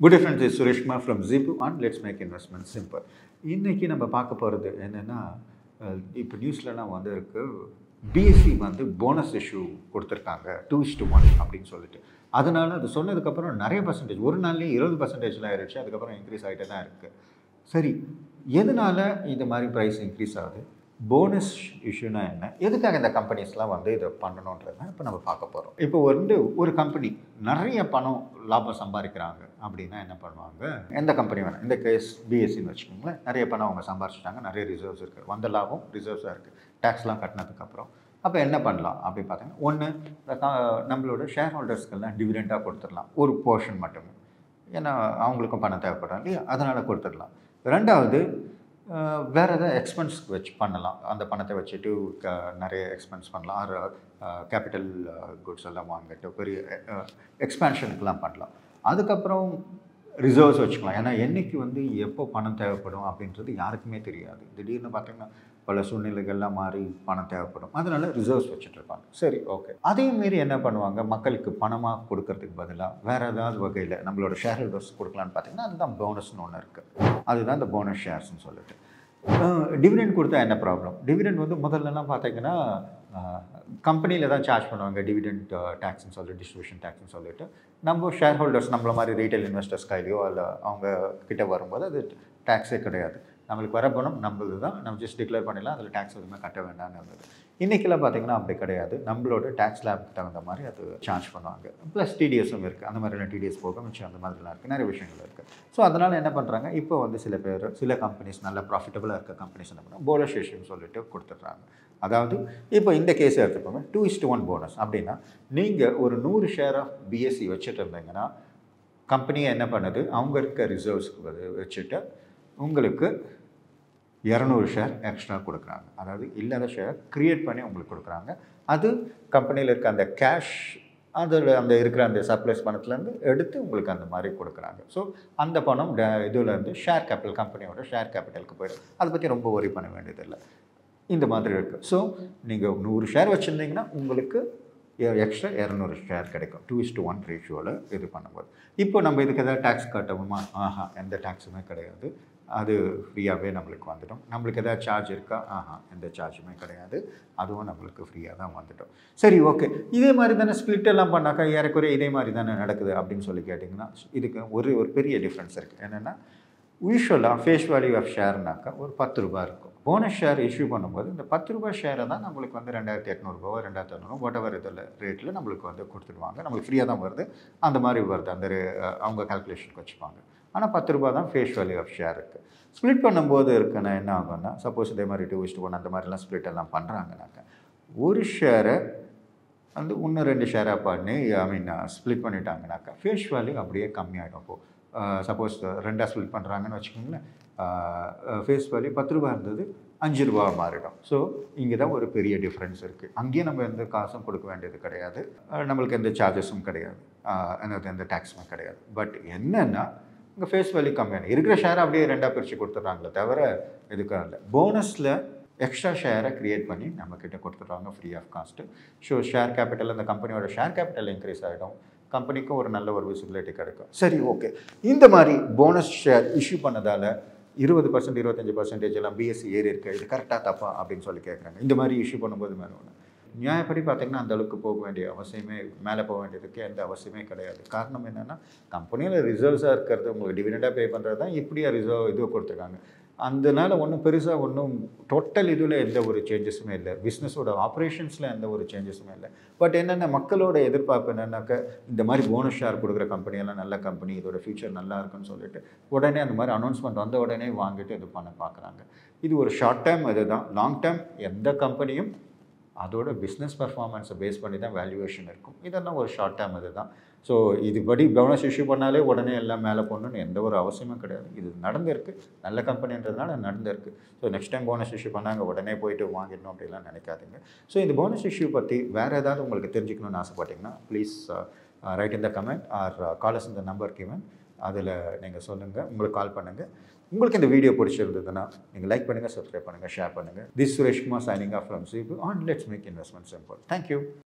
good friends is Sureshkumar from ஜிப்பு ஆன் let's make investment simple இன்றைக்கி நம்ம பார்க்க போகிறது என்னென்னா இப்போ நியூஸ்லலாம் வந்து இருக்கு பிஎஸ்சி வந்து போனஸ் இஷ்யூ கொடுத்துருக்காங்க டூ இஸ் டு ஒன் அப்படின்னு சொல்லிட்டு அதனால் அது சொன்னதுக்கப்புறம் நிறைய பர்சன்டேஜ் ஒரு நாள்லேயே இருபது பர்சன்டேஜில் ஆயிடுச்சு அதுக்கப்புறம் இன்க்ரீஸ் ஆகிட்டே தான் இருக்குது சரி எதனால் இந்த மாதிரி ப்ரைஸ் இன்க்ரீஸ் ஆகுது போனஸ் இஷ்யூனா என்ன எதுக்காக இந்த கம்பெனிஸ்லாம் வந்து இதை பண்ணணுன்றதை இப்போ நம்ம பார்க்க போகிறோம் இப்போ வந்து ஒரு கம்பெனி நிறைய பணம் லாபம் சம்பாதிக்கிறாங்க அப்படின்னா என்ன பண்ணுவாங்க எந்த கம்பெனி வேணும் இந்த கேஸ் பிஎஸ்சின்னு வச்சுக்கோங்களேன் நிறைய பணம் அவங்க சம்பாரிச்சிட்டாங்க நிறைய ரிசர்வ்ஸ் இருக்குது வந்த லாபம் ரிசர்வ்ஸாக இருக்குது டேக்ஸ்லாம் கட்டினதுக்கப்புறம் அப்போ என்ன பண்ணலாம் அப்படின்னு பார்த்தீங்கன்னா ஒன்று நம்மளோட ஷேர் ஹோல்டர்ஸ்க்கெல்லாம் டிவிடெண்ட்டாக கொடுத்துடலாம் ஒரு போர்ஷன் மட்டுமே ஏன்னா அவங்களுக்கும் பணம் தேவைப்படும் இல்லையா அதனால் கொடுத்துடலாம் ரெண்டாவது வேறு எதாவது எக்ஸ்பென்ஸ்க்கு வச்சு பண்ணலாம் அந்த பணத்தை வச்சுட்டு க நிறைய எக்ஸ்பென்ஸ் பண்ணலாம் ஆர் கேபிட்டல் குட்ஸ் எல்லாம் வாங்கிட்டு பெரிய எக்ஸ்பேன்ஷனுக்கெலாம் பண்ணலாம் அதுக்கப்புறம் ரிசர்வ்ஸ் வச்சுக்கலாம் ஏன்னா என்றைக்கு வந்து எப்போ பணம் தேவைப்படும் அப்படின்றது யாருக்குமே தெரியாது திடீர்னு பார்த்திங்கன்னா பல சூழ்நிலைகள்லாம் மாறி பணம் தேவைப்படும் அதனால் ரிசர்வ்ஸ் வச்சுட்ருப்பாங்க சரி ஓகே அதே மாரி என்ன பண்ணுவாங்க மக்களுக்கு பணமாக கொடுக்கறதுக்கு பதிலாக வேறு ஏதாவது வகையில் நம்மளோட ஷேர் ஹோல்டர்ஸ் கொடுக்கலான்னு பார்த்தீங்கன்னா அதுதான் போனஸ்னு ஒன்று இருக்குது அதுதான் இந்த போனஸ் ஷேர்ஸ்னு சொல்லிட்டு டிவிடெண்ட் கொடுத்தா என்ன ப்ராப்ளம் டிவிடெண்ட் வந்து முதல்லலாம் பார்த்தீங்கன்னா கம்பெனியில் தான் சார்ஜ் பண்ணுவாங்க டிவிடெண்ட் டேக்ஸ்னு சொல்லிட்டு டிஸ்ட்ரிபியூஷன் டேக்ஸ்னு சொல்லிட்டு நம்ம ஷேர் ஹோல்டர்ஸ் நம்மள மாதிரி ரீட்டைல் இன்வெஸ்டர்ஸ் கையிலையோ இல்லை அவங்க கிட்ட வரும்போது அது டேக்ஸே கிடையாது நம்மளுக்கு வர பணம் நம்மளது தான் நம்ம ஜஸ்ட் டிக்ளேர் பண்ணிடலாம் அதில் டேக்ஸ் எதுவுமே கட்ட வேண்டாம்னு இருந்தது இன்றைக்கெல்லாம் பார்த்தீங்கன்னா அப்படி கிடையாது நம்மளோட டேக்ஸ் லேபுக்கு தகுந்த மாதிரி அது சார்ஜ் பண்ணுவாங்க ப்ளஸ் டிடிஎஸும் இருக்குது அந்த மாதிரியான டிடிஎஸ் போக மிச்சம் அந்த மாதிரிலாம் இருக்குது நிறைய விஷயங்கள் இருக்குது ஸோ அதனால் என்ன பண்ணுறாங்க இப்போ வந்து சில பேர் சில கம்பெனிஸ் நல்ல ப்ராஃபிட்டபுளாக இருக்க கம்பெனிஸ் என்ன பண்ணுறாங்க போனஸ் இஷ்யூன்னு சொல்லிட்டு கொடுத்துட்றாங்க அதாவது இப்போ இந்த கேஸை எடுத்துக்கோங்க டூ இஸ்ட் ஒன் போனஸ் அப்படின்னா நீங்கள் ஒரு நூறு ஷேர் ஆஃப் பிஎஸ்சி வச்சுட்டு இருந்தீங்கன்னா கம்பெனியை என்ன பண்ணுது அவங்க இருக்க ரிசர்வ்ஸ்க்கு வச்சுட்டு உங்களுக்கு இரநூறு ஷேர் எக்ஸ்ட்ரா கொடுக்குறாங்க அதாவது இல்லாத ஷேர் க்ரியேட் பண்ணி உங்களுக்கு கொடுக்குறாங்க அது கம்பெனியில் இருக்க அந்த கேஷ் அதில் அந்த இருக்கிற அந்த சர்ப்ளஸ் பணத்துலேருந்து எடுத்து உங்களுக்கு அந்த மாதிரி கொடுக்குறாங்க ஸோ அந்த பணம் ட இதுலேருந்து ஷேர் கேபிட்டல் கம்பெனியோட ஷேர் கேபிட்டலுக்கு போயிடும் அதை பற்றி ரொம்ப ஒரி பண்ண வேண்டியதில்லை இந்த மாதிரி இருக்குது ஸோ நீங்கள் நூறு ஷேர் வச்சுருந்தீங்கன்னா உங்களுக்கு எக்ஸ்ட்ரா இரநூறு ஷேர் கிடைக்கும் டூ இஸ் டு ஒன் ரேஷியோவில் இது பண்ணும்போது இப்போ நம்ம இதுக்கு எதாவது டேக்ஸ் கட்டணுமா ஆஹா எந்த டேக்ஸுமே கிடையாது அது ஃப்ரீயாகவே நம்மளுக்கு வந்துடும் நம்மளுக்கு எதாவது சார்ஜ் இருக்கா ஆஹா எந்த சார்ஜுமே கிடையாது அதுவும் நம்மளுக்கு ஃப்ரீயாக தான் வந்துடும் சரி ஓகே இதே மாதிரி தானே ஸ்ப்ளிட் எல்லாம் பண்ணாக்கா ஏறக்குறைய இதே மாதிரி தானே நடக்குது அப்படின்னு சொல்லி கேட்டிங்கன்னா இதுக்கு ஒரு ஒரு பெரிய டிஃப்ரென்ஸ் இருக்குது என்னென்னா யூஸ்வலாக ஃபேஸ் வேல்யூ ஆஃப் ஷேர்னாக்கா ஒரு பத்து ரூபா இருக்கும் போனஸ் ஷேர் இஷ்யூ பண்ணும்போது இந்த பத்து ரூபாய் ஷேரை தான் நம்மளுக்கு வந்து ரெண்டாயிரத்தி எட்நூறுபாவோ ரெண்டாயிரத்தி ஐநூறு வாட் எவர் இதில் ரேட்டில் நம்மளுக்கு வந்து கொடுத்துடுவாங்க நம்மளுக்கு ஃப்ரீயாக தான் வருது அந்த மாதிரி வருது அந்த அவங்க கால்குலேஷனுக்கு வச்சுப்பாங்க ஆனால் பத்து ரூபா தான் ஃபேஸ் வேல்யூ ஆஃப் ஷேர் இருக்குது ஸ்ப்ளிட் பண்ணும்போது இருக்குன்னா என்ன ஆகும்னா சப்போஸ் இதே மாதிரி டூ இஸ்ட் ஒன் அந்த மாதிரிலாம் ஸ்ப்ளிட் எல்லாம் பண்ணுறாங்கனாக்கா ஒரு ஷேரை வந்து இன்னும் ரெண்டு ஷேராக பண்ணி ஐ மீன் ஸ்ப்ளிட் பண்ணிட்டாங்கனாக்கா ஃபேஸ் வேல்யூ அப்படியே கம்மியாகிடும் அப்போது சப்போஸ் ரெண்டாக ஸ்ப்ளிட் பண்ணுறாங்கன்னு வச்சுக்கோங்களேன் ஃபேஸ் வேல்யூ பத்து ரூபா இருந்தது அஞ்சு ரூபா மாறிடும் ஸோ இங்கே தான் ஒரு பெரிய டிஃப்ரென்ஸ் இருக்குது அங்கேயும் நம்ம எந்த காசும் கொடுக்க வேண்டியது கிடையாது நம்மளுக்கு எந்த சார்ஜஸும் கிடையாது என்னது எந்த டேக்ஸுமே கிடையாது பட் என்னென்னா இங்கே ஃபேஸ் வேல்யூ கம்மியான இருக்கிற ஷேரை அப்படியே ரெண்டாக பிரித்து கொடுத்துட்றாங்களே தவிர எதுக்காக இல்லை போனஸில் எக்ஸ்ட்ரா ஷேரை க்ரியேட் பண்ணி நம்மக்கிட்ட கொடுத்துட்றாங்க free of cost so share capital அந்த கம்பெனியோட ஷேர் கேபிட்டல் இன்க்ரீஸ் ஆகிடும் கம்பெனிக்கும் ஒரு நல்ல ஒரு விசிபிலிட்டி கிடைக்கும் சரி ஓகே இந்த மாதிரி போனஸ் ஷேர் இஷ்யூ பண்ணதால் இருபது பர்சன்ட் இருபத்தஞ்சி பர்சன்டேஜ் எல்லாம் பிஎஸ்சி ஏறி இருக்குது இது கரெக்டாக தப்பா அப்படின்னு சொல்லி கேட்குறாங்க இந்த மாதிரி இஷ்யூ பண்ணும்போது மேலே ஒன்று நியாயப்படி பார்த்திங்கன்னா அந்த அளவுக்கு போக வேண்டிய அவசியமே மேலே போக வேண்டியதுக்கு எந்த அவசியமே கிடையாது காரணம் என்னென்னா கம்பெனியில் ரிசர்வ்ஸாக இருக்கிறது உங்களுக்கு டிவிடெண்டாக பே பண்ணுறது தான் இப்படியா ரிசர்வ் இது கொடுத்துருக்காங்க அதனால ஒன்றும் பெருசாக ஒன்றும் டோட்டல் இதில் எந்த ஒரு சேஞ்சஸுமே இல்லை பிஸ்னஸோட ஆப்ரேஷன்ஸில் எந்த ஒரு சேஞ்சஸுமே இல்லை பட் என்னென்ன மக்களோட எதிர்பார்ப்பு என்னென்னாக்க இந்த மாதிரி போனஸ் ஷேர் கொடுக்குற கம்பெனியெல்லாம் நல்ல கம்பெனி இதோட ஃபியூச்சர் நல்லா இருக்குன்னு சொல்லிட்டு உடனே அந்த மாதிரி அனௌன்ஸ்மெண்ட் வந்த உடனே வாங்கிட்டு இது பண்ண பார்க்குறாங்க இது ஒரு ஷார்ட் டைம் இது தான் லாங் டைம் எந்த கம்பெனியும் அதோட பிஸ்னஸ் பர்ஃபார்மன்ஸை பேஸ் பண்ணி தான் வேல்யூவேஷன் இருக்கும் இதெல்லாம் ஒரு ஷார்ட் டைம் இது தான் ஸோ இதுபடி போனஸ் இஷ்யூ பண்ணாலே உடனே எல்லாம் மேலே போடணும்னு எந்த ஒரு அவசியமும் கிடையாது இது நடந்திருக்கு நல்ல கம்பெனின்றதுனால நடந்திருக்கு so next time bonus issue பண்ணாங்க உடனே போயிட்டு வாங்கிடணும் அப்படிலாம் நினைக்காதீங்க ஸோ இந்த போனஸ் இஷ்யூ பற்றி வேறு ஏதாவது உங்களுக்கு தெரிஞ்சுக்கணும்னு ஆசைப்பட்டீங்கன்னா ப்ளீஸ் ரைட் இந்த கமெண்ட் ஆர் காலஸ் இந்த நம்பர் கிவன் அதில் நீங்கள் சொல்லுங்கள் உங்களுக்கு கால் பண்ணுங்கள் உங்களுக்கு இந்த வீடியோ பிடிச்சிருந்ததுன்னா நீங்கள் லைக் பண்ணுங்கள் சப்ஸ்கிரைப் பண்ணுங்கள் ஷேர் பண்ணுங்கள் this Sureshkumar signing off from சீப்பு on let's make investment simple thank you